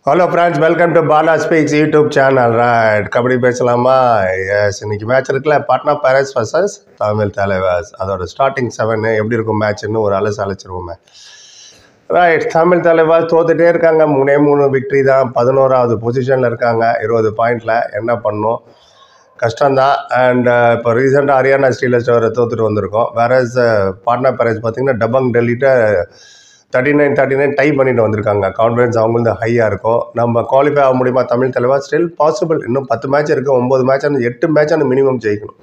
hello friends welcome to Bala speaks YouTube channel right kabaddi பேசலாமா yes இன்னைக்கு match இருக்குல்ல Patna Pirates versus Tamil Thalaivas அதோட ஸ்டார்டிங் செவன் எப்படி இருக்கும் மேட்ச்னு ஒரு அலசு அழைச்சிருவோமே ரைட் தமிழ் தலைவாஸ் தோத்துட்டே இருக்காங்க மூணே மூணு விக்ட்ரி தான் பதினோராவது பொசிஷனில் இருக்காங்க இருபது பாயிண்டில் என்ன பண்ணும் கஷ்டம்தான் அண்ட் இப்போ ரீசெண்டாக ஹரியானா ஸ்டீலர்ஸ் வர தோத்துட்டு வந்திருக்கோம் வேற பாட்னா பேரஸ் பார்த்தீங்கன்னா டபங் டெல்லிட்ட thirty nine thirty nine tie பண்ணிட்டு வந்திருக்காங்க கான்ஃபிடன்ஸ் அவங்களுக்கு ஹையாக இருக்கும் நம்ம குவாலிஃபை ஆக முடியுமா தமிழ் தலைவா ஸ்டில் பாசிபிள் இன்னும் பத்து மேட்ச் இருக்குது ஒம்பது மேட்ச் எட்டு மேட்ச் அந்த மினிமம் ஜெயிக்கணும்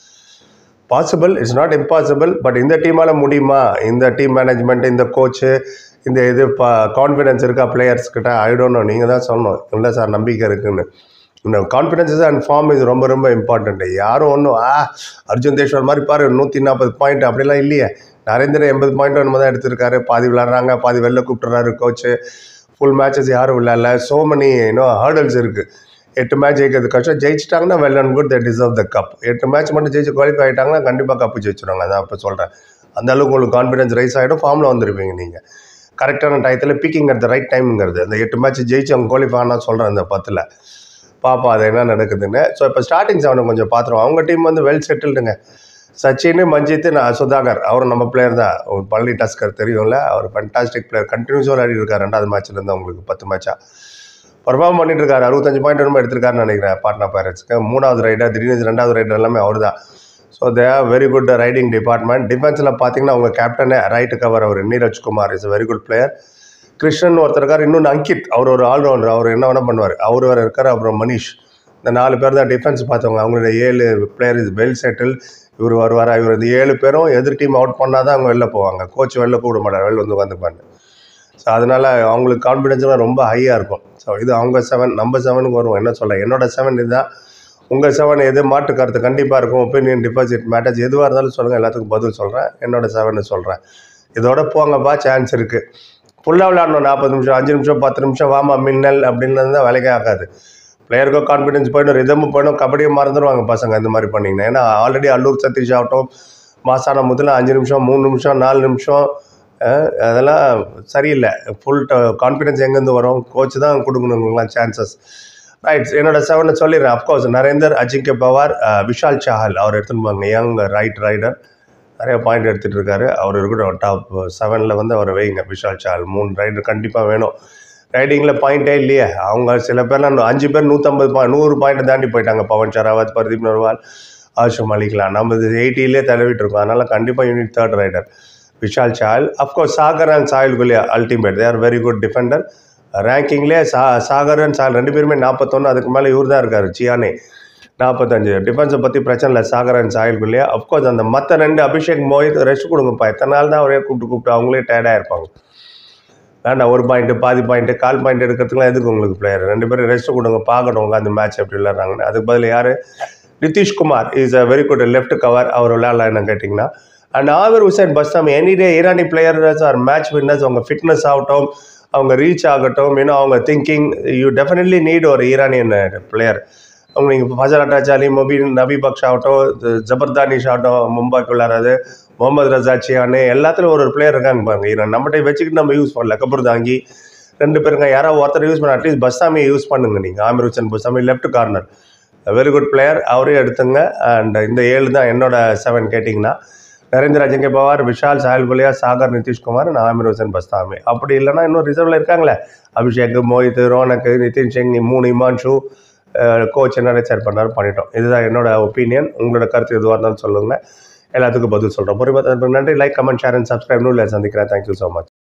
possible it's not impossible but இந்த டீமால் முடியுமா இந்த டீம் மேனேஜ்மெண்ட் இந்த கோச்சு இந்த இது பா கான்ஃபிடன்ஸ் இருக்கா பிளேயர்ஸ் கிட்ட ஐ டோன்ட் நோ நீங்கள் தான் சொல்லணும் இல்லை சார் நம்பிக்கை இருக்குன்னு இந்த கான்ஃபிடன்ஸ் அண்ட் ஃபார்ம் இது ரொம்ப ரொம்ப இம்பார்ட்டண்ட் யாரும் ஒன்றும் ஆ அர்ஜுன் தேஷ்வர் மாதிரி பாரு நூற்றி நாற்பது பாயிண்ட் அப்படிலாம் இல்லையே நரேந்திர எண்பது பாயிண்ட் ஒன்று தான் எடுத்திருக்காரு பாதி விளாட்றாங்க பாதி வெளில கூப்பிட்டுறாரு கோச்சு ஃபுல் மேட்சஸ் யாரும் விளையாடல சோ many இன்னும் ஹேர்டல்ஸ் இருக்குது எட்டு மேட்ச் ஜெயிக்கிறது கஷ்டம் ஜெயிச்சிட்டாங்கன்னா well and good they deserve the cup எட்டு மேட்ச் மட்டும் ஜெயிச்சு குவாலிஃபை ஆகிட்டாங்கன்னா கண்டிப்பாக கப்பு ஜெயிச்சிடுவாங்க அதான் இப்போ சொல்கிறேன் அந்த அளவுக்கு உங்களுக்கு கான்ஃபிடன்ஸ் ரைஸ் ஆகிடும் ஃபார்மில் வந்துருப்பீங்க நீங்கள் கரெக்டான டயத்தில் பீக்கிங் அட் த ரைட் டைம்ங்கிறது அந்த எட்டு மேட்ச் ஜெயிச்சு அவங்க குவாலிஃபை ஆனால் சொல்கிறேன் அந்த பத்தில் பார்ப்போம் அது என்ன நடக்குதுன்னு ஸோ இப்போ ஸ்டார்டிங் செவனை கொஞ்சம் பார்த்துருவோம் அவங்க டீம் வந்து வெல் செட்டில்டுங்க சச்சின் மஞ்சித் நான் சுதாகர் அவர் நம்ம பிளேயர் தான் ஒரு பள்ளி டஸ்கர் தெரியும்ல அவர் ஃபண்டாஸ்டிக் பிளேயர் கண்டினியூஸாக விளையாடி இருக்கார் ரெண்டாவது மேட்ச்ல இருந்து அவங்களுக்கு பத்து மேட்சா பர்ஃபார்ம் பண்ணிட்டு இருக்காரு அறுபத்தஞ்சு பாயிண்ட் என்னமோ எடுத்திருக்காருன்னு நினைக்கிறேன் பாட்னா பேரண்ட்ஸ்க்கு மூணாவது ரைடர் திடீர்னு ரெண்டாவது ரைடர் எல்லாமே அவர் தான் so they are very good raiding department டிஃபென்ஸில் பார்த்தீங்கன்னா அவங்க கேப்டனே ரைட்டு கவர் அவர் Neeraj Kumar is very good player Krishnan ஒருத்தர் இருக்கார் இன்னொன்று அங்கித் அவர் ஒரு ஆல்ரவுண்டர் அவர் என்ன வேணால் பண்ணுவார் அவர் வேறு இருக்கார் அப்புறம் மனிஷ் இந்த நாலு பேர் தான் டிஃபென்ஸ் பார்த்தவங்க அவங்களோட ஏழு பிளேயர் இஸ் வெல் செட்டில் இவர் வருவார் இவர் இந்த ஏழு பேரும் எதிர் டீம் அவுட் பண்ணால் தான் அவங்க வெளில போவாங்க கோச் வெளில கூப்பிட மாட்டார் வெளில வந்து உட்காந்துப்பாங்க ஸோ அதனால் அவங்களுக்கு கான்ஃபிடென்ஸ்லாம் ரொம்ப ஹையாக இருக்கும் ஸோ இது அவங்க செவன் நம்ம செவனுக்கு வருவோம் என்ன சொல்கிறேன் என்னோட செவன் இதுதான் உங்கள் செவன் எது மாட்டு கருத்து கண்டிப்பாக இருக்கும் ஒப்பீனியன் டிபாசிட் மேட்டர்ஸ் எதுவாக இருந்தாலும் சொல்லுங்கள் எல்லாத்துக்கும் பதில் சொல்கிறேன் என்னோட செவன் சொல்கிறேன் இதோட போங்கப்பா சான்ஸ் இருக்குது ஃபுல்லாக விளையாடணும் நாற்பது நிமிஷம் அஞ்சு நிமிஷம் பத்து நிமிஷம் வாமா மின்னல் அப்படின்னு தான் வேலைக்கே ஆகாது பிளேயருக்கும் கான்ஃபிடன்ஸ் போயிடும் ரிதமும் போயிடும் கபடியும் மறந்துடுவாங்க பசங்க இந்த மாதிரி பண்ணிங்கன்னா ஏன்னா ஆல்ரெடி அல்லூர் சதீஷ் ஆகட்டும் மாசான முதல்ல அஞ்சு நிமிஷம் மூணு நிமிஷம் நாலு நிமிஷம் அஹ், அதெல்லாம் சரியில்லை ஃபுல் கான்ஃபிடன்ஸ் எங்கேருந்து வரும் கோச் தான் கொடுக்கணும் உங்களுக்குலாம் சான்சஸ் ரைட் என்னோட செவனை சொல்லிடுறேன் அஃப்கோர்ஸ் நரேந்தர் அஜிங்கே பவார் அஹ், விஷால் சாஹல் அவர் எடுத்துன்னு போங்க யங் ரைட் ரைடர் நிறைய பாயிண்ட் எடுத்துகிட்டு இருக்காரு அவர் இருக்கட்டும் டாப் செவனில் வந்து அவர் வைங்க விஷால் சாஹல் மூணு ரைடர் கண்டிப்பாக வேணும் ரைடிங்கில் பாயிண்டே இல்லையே அவங்க சில பேர்லாம் இன்னும் அஞ்சு பேர் நூற்றம்பது பாயிண்ட் நூறு பாயிண்ட் தாண்டி போயிட்டாங்க பவன் ஷராவத் பர்தீப் நர்வால் ஆஷும் அலிக்கலாம் நம்ம எயிட்டிலே தடவிட்டு இருக்கோம் அதனால் கண்டிப்பாக யூனிட் தேர்ட் ரைடர் விஷால் சால் of course Sagar and Sahil Gulia ultimate they are very good defender ரேங்கிங்லேயே சா சாகர் அண்ட் சால் ரெண்டு பேருமே நாற்பத்தொன்று அதுக்கு மேலே இவர் தான் இருக்கார் சியானே நாற்பத்தஞ்சு டிஃபென்ஸை பற்றி பிரச்சனை இல்லை சாகர் அண்ட் சாயல் குலியா அஃப்கோர்ஸ் அந்த மற்ற ரெண்டு அபிஷேக் மோஹித் ரெஸ்ட் கொடுங்கப்பா எத்தனை நாள் தான் அவரே கூப்பிட்டு கூப்பிட்டு அவங்களே டயர்டாக இருப்பாங்க வேண்டாம் ஒரு பாயிண்ட்டு பாதி பாயிண்ட்டு கால் பாயிண்ட் எடுக்கிறதுக்குலாம் எதுக்கு உங்களுக்கு பிளேயர் ரெண்டு பேரும் ரெஸ்ட் கொடுங்க பார்க்கணும் உங்க அந்த மேட்ச் எப்படி விளையாடுறாங்கன்னு அதுக்கு பதில் யார் Nitish Kumar is a very good left cover அவர் விளையாடலாம் என்ன கேட்டிங்கன்னா and our Hussain Bastami any day Irani players are match winners அவங்க ஃபிட்னஸ் ஆகட்டும் அவங்க ரீச் ஆகட்டும் இன்னும் அவங்க திங்கிங் யூ டெஃபினெட்லி நீட் ஒரு ஈரானியன் பிளேயர் அவங்க நீங்கள் ஃபஜர் அட்டாச்சாலி மொபின் நபி பக்ஷ் ஆகட்டும் ஜ- ஜபர்தானிஷ் ஆகட்டும் மும்பைக்கு விளையாடுறது முகமது ரஜா சியானு எல்லாத்துலையும் ஒரு ஒரு பிளேயர் இருக்காங்க பாருங்க ஈரான் நம்மகிட்ட வச்சுக்கிட்டு நம்ம யூஸ் பண்ணல கபூர் தாங்கி ரெண்டு பேருங்க யாராவது ஒருத்தர் யூஸ் பண்ண அட்லீஸ்ட் பஸ்ஸாமியை யூஸ் பண்ணுங்க நீங்கள் Amir Hussain Bastami left corner very good player அவரே எடுத்துங்க அண்ட் இந்த ஏழு தான் என்னோட செவன் கேட்டிங்கன்னா நரேந்திர அஜங்கே பவார் விஷால் சாயல் குலியா சாகர் நிதிஷ்குமார் நான் ஆமிர் ஹுசன் பஸ்தாமி அப்படி இல்லைன்னா இன்னும் ரிசர்வில் இருக்காங்களே அபிஷேக் மோஹித் ரோனக் நிதின் சிங் மூணு இமான்ஷு கோச் என்ன டிசைட் பண்ணாரு பண்ணிட்டோம் இதுதான் என்னோட ஒப்பீனியன் உங்களோட கருத்து எதுவாக இருந்தாலும் சொல்லுங்கள் எல்லாத்துக்கும் பதில் சொல்கிறோம் பொறுமை நன்றி like comment share and subscribe நூலில் சந்திக்கிறேன் தேங்க்யூ ஸோ மச்